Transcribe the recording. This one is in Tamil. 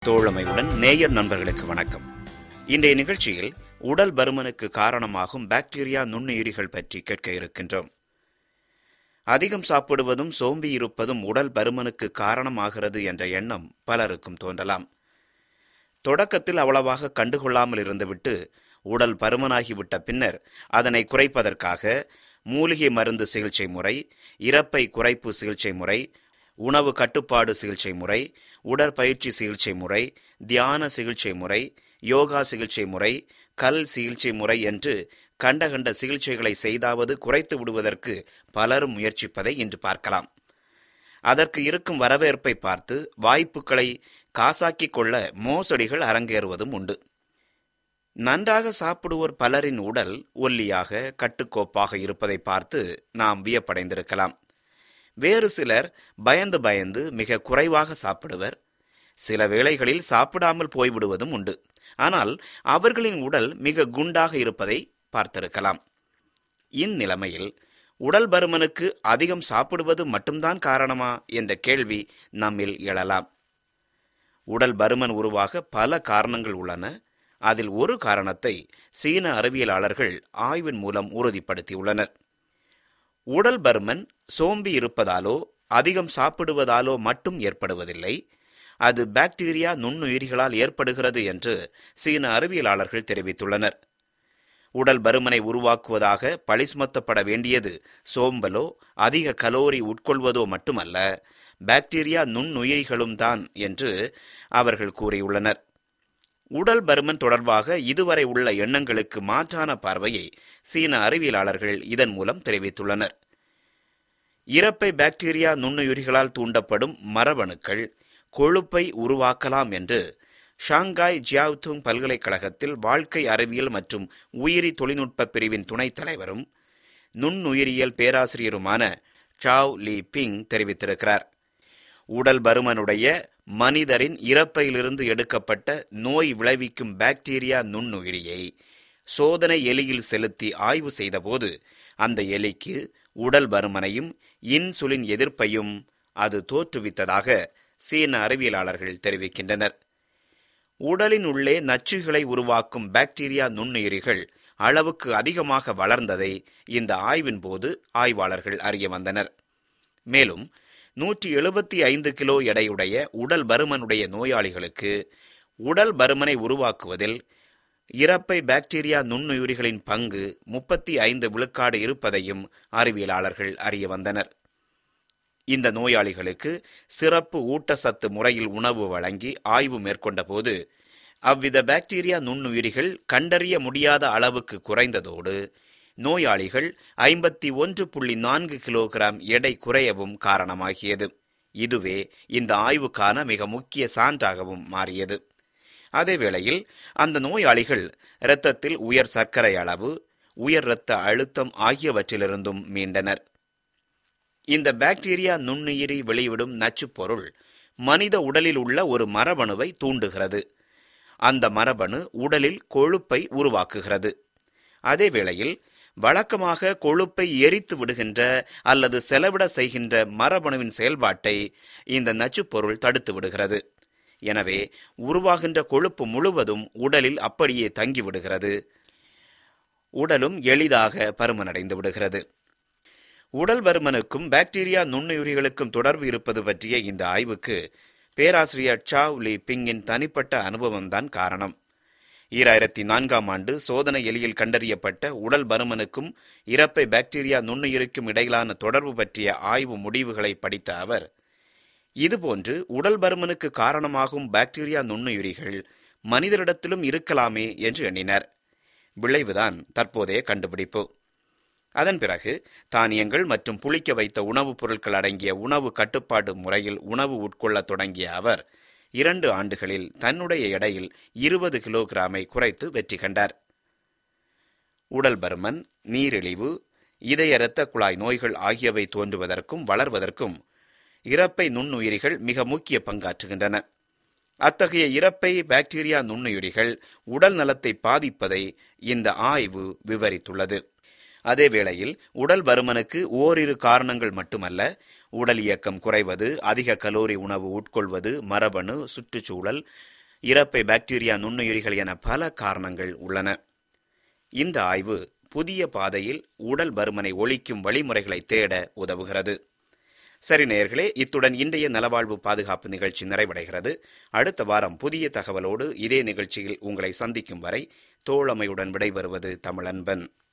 தோழமையுடன் நேயர் நண்பர்களுக்கு வணக்கம் இன்றைய நிகழ்ச்சியில் உடல் பருமனுக்கு காரணமாகும் பாக்டீரியா நுண்ணுயிரிகள் பற்றி கேட்க இருக்கின்றோம் அதிகம் சாப்பிடுவதும் சோம்பி இருப்பதும் உடல் பருமனுக்கு காரணமாகிறது என்ற எண்ணம் பலருக்கும் தோன்றலாம் தொடக்கத்தில் அவ்வளவாக கண்டுகொள்ளாமல் இருந்துவிட்டு உடல் பருமனாகிவிட்ட பின்னர் அதனை குறைப்பதற்காக மூலிகை மருந்து சிகிச்சை முறை இறப்பை குறைப்பு சிகிச்சை முறை உணவு கட்டுப்பாடு சிகிச்சை முறை உடற்பயிற்சி சிகிச்சை முறை தியான சிகிச்சை முறை யோகா சிகிச்சை முறை கல் சிகிச்சை முறை என்று கண்ட கண்ட சிகிச்சைகளை செய்தாவது குறைத்து விடுவதற்கு பலரும் முயற்சிப்பதை இன்று பார்க்கலாம் அதற்கு இருக்கும் வரவேற்பை பார்த்து வாய்ப்புகளை காசாக்கிக் கொள்ள மோசடிகள் அரங்கேறுவதும் உண்டு நன்றாக சாப்பிடுவோர் பலரின் உடல் ஒல்லியாக கட்டுக்கோப்பாக இருப்பதை பார்த்து நாம் வியப்படைந்திருக்கலாம் வேறு சிலர் பயந்து பயந்து மிக குறைவாக சாப்பிடுவர் சில வேளைகளில் சாப்பிடாமல் போய்விடுவதும் உண்டு ஆனால் அவர்களின் உடல் மிக குண்டாக இருப்பதை பார்த்திருக்கலாம் இந்நிலைமையில் உடல் பருமனுக்கு அதிகம் சாப்பிடுவது மட்டும்தான் காரணமா என்ற கேள்வி நம்மில் எழலாம் உடல் பருமன் உருவாக பல காரணங்கள் உள்ளன அதில் ஒரு காரணத்தை சீன அறிவியலாளர்கள் ஆய்வின் மூலம் உறுதிப்படுத்தியுள்ளனர் உடல் பருமன் சோம்பி இருப்பதாலோ அதிகம் சாப்பிடுவதாலோ மட்டும் ஏற்படுவதில்லை அது பாக்டீரியா நுண்ணுயிரிகளால் ஏற்படுகிறது என்று சீன அறிவியலாளர்கள் தெரிவித்துள்ளனர் உடல் பருமனை உருவாக்குவதாக பழி சுமத்தப்பட வேண்டியது சோம்பலோ அதிக கலோரி உட்கொள்வதோ மட்டுமல்ல பாக்டீரியா நுண்ணுயிரிகளும் தான் என்று அவர்கள் கூறியுள்ளனர் உடல் பருமன் தொடர்பாக இதுவரை உள்ள எண்ணங்களுக்கு மாற்றான பார்வையை சீன அறிவியலாளர்கள் இதன் மூலம் தெரிவித்துள்ளனர் இறப்பை பாக்டீரியா நுண்ணுயிரிகளால் தூண்டப்படும் மரபணுக்கள் கொழுப்பை உருவாக்கலாம் என்று ஷாங்காய் ஜியாவ்துங் பல்கலைக்கழகத்தில் வாழ்க்கை அறிவியல் மற்றும் உயிரி தொழில்நுட்ப பிரிவின் துணைத் தலைவரும் நுண்ணுயிரியல் பேராசிரியருமான சாவ் லீ பிங் தெரிவித்திருக்கிறார் உடல் பருமனுடைய மனிதரின் இறப்பையிலிருந்து எடுக்கப்பட்ட நோய் விளைவிக்கும் பாக்டீரியா நுண்ணுயிரியை சோதனை எலியில் செலுத்தி ஆய்வு செய்தபோது அந்த எலிக்கு உடல் பருமனையும் இன்சுலின் எதிர்ப்பையும் அது தோற்றுவித்ததாக சீன அறிவியலாளர்கள் தெரிவிக்கின்றனர் உடலின் உள்ளே நச்சுகளை உருவாக்கும் பாக்டீரியா நுண்ணுயிரிகள் அளவுக்கு அதிகமாக வளர்ந்ததை இந்த ஆய்வின் போது ஆய்வாளர்கள் அறிய வந்தனர் மேலும் நூற்றி எழுபத்தி ஐந்து கிலோ எடையுடைய உடல் பருமனுடைய நோயாளிகளுக்கு உடல் பருமனை உருவாக்குவதில் இறப்பை பாக்டீரியா நுண்ணுயிரிகளின் பங்கு முப்பத்தி ஐந்து விழுக்காடு இருப்பதையும் அறிவியலாளர்கள் அறிய வந்தனர் இந்த நோயாளிகளுக்கு சிறப்பு ஊட்டச்சத்து முறையில் உணவு வழங்கி ஆய்வு மேற்கொண்ட போது அவ்வித பாக்டீரியா நுண்ணுயிரிகள் கண்டறிய முடியாத அளவுக்கு குறைந்ததோடு நோயாளிகள் ஐம்பத்தி ஒன்று புள்ளி நான்கு கிலோகிராம் எடை குறையவும் காரணமாகியது இதுவே இந்த ஆய்வுக்கான மிக முக்கிய சான்றாகவும் மாறியது அதேவேளையில் அந்த நோயாளிகள் இரத்தத்தில் உயர் சர்க்கரை அளவு உயர் இரத்த அழுத்தம் ஆகியவற்றிலிருந்தும் மீண்டனர் இந்த பாக்டீரியா நுண்ணுயிரி வெளிவிடும் நச்சுப்பொருள் மனித உடலில் உள்ள ஒரு மரபணுவை தூண்டுகிறது அந்த மரபணு உடலில் கொழுப்பை உருவாக்குகிறது அதே வேளையில் வழக்கமாக கொழுப்பை எரித்து விடுகின்ற அல்லது செலவிட செய்கின்ற மரபணுவின் செயல்பாட்டை இந்த நச்சுப்பொருள் தடுத்து விடுகிறது எனவே உருவாகின்ற கொழுப்பு முழுவதும் உடலில் அப்படியே தங்கிவிடுகிறது உடலும் எளிதாக பருமனடைந்து விடுகிறது உடல் பருமனுக்கும் பாக்டீரியா நுண்ணுயிரிகளுக்கும் தொடர்பு இருப்பது பற்றிய இந்த ஆய்வுக்கு பேராசிரியர் சாவ் லீ பிங்கின் தனிப்பட்ட அனுபவம்தான் காரணம் ஈராயிரத்தி நான்காம் ஆண்டு சோதனை எலியில் கண்டறியப்பட்ட உடல் பருமனுக்கும் இறப்பை பாக்டீரியா நுண்ணுயிருக்கும் இடையிலான தொடர்பு பற்றிய ஆய்வு முடிவுகளை படித்த அவர் இதுபோன்று உடல் பருமனுக்கு காரணமாகும் பாக்டீரியா நுண்ணுயிரிகள் மனிதரிடத்திலும் இருக்கலாமே என்று எண்ணினர் விளைவுதான் தற்போதைய கண்டுபிடிப்பு அதன் பிறகு தானியங்கள் மற்றும் புளிக்க வைத்த உணவுப் பொருட்கள் அடங்கிய உணவு கட்டுப்பாடு முறையில் உணவு உட்கொள்ளத் தொடங்கிய அவர் இரண்டு ஆண்டுகளில் தன்னுடைய எடையில் இருபது கிலோகிராமை குறைத்து வெற்றி கண்டார் உடல் பருமன் நீரிழிவு இதய இரத்த குழாய் நோய்கள் ஆகியவை தோன்றுவதற்கும் வளர்வதற்கும் இறப்பை நுண்ணுயிரிகள் மிக முக்கிய பங்காற்றுகின்றன அத்தகைய இறப்பை பாக்டீரியா நுண்ணுயிரிகள் உடல் நலத்தை பாதிப்பதை இந்த ஆய்வு விவரித்துள்ளது அதே வேளையில் உடல் பருமனுக்கு ஓரிரு காரணங்கள் மட்டுமல்ல உடல் இயக்கம் குறைவது அதிக கலோரி உணவு உட்கொள்வது மரபணு சுற்றுச்சூழல் இறப்பை பாக்டீரியா நுண்ணுயிரிகள் என பல காரணங்கள் உள்ளன இந்த ஆய்வு புதிய பாதையில் உடல் பருமனை ஒழிக்கும் வழிமுறைகளை தேட உதவுகிறது சரி நேயர்களே இத்துடன் இன்றைய நலவாழ்வு பாதுகாப்பு நிகழ்ச்சி நிறைவடைகிறது அடுத்த வாரம் புதிய தகவலோடு இதே நிகழ்ச்சியில் உங்களை சந்திக்கும் வரை தோழமையுடன் விடைபெறுவது தமிழன்பன்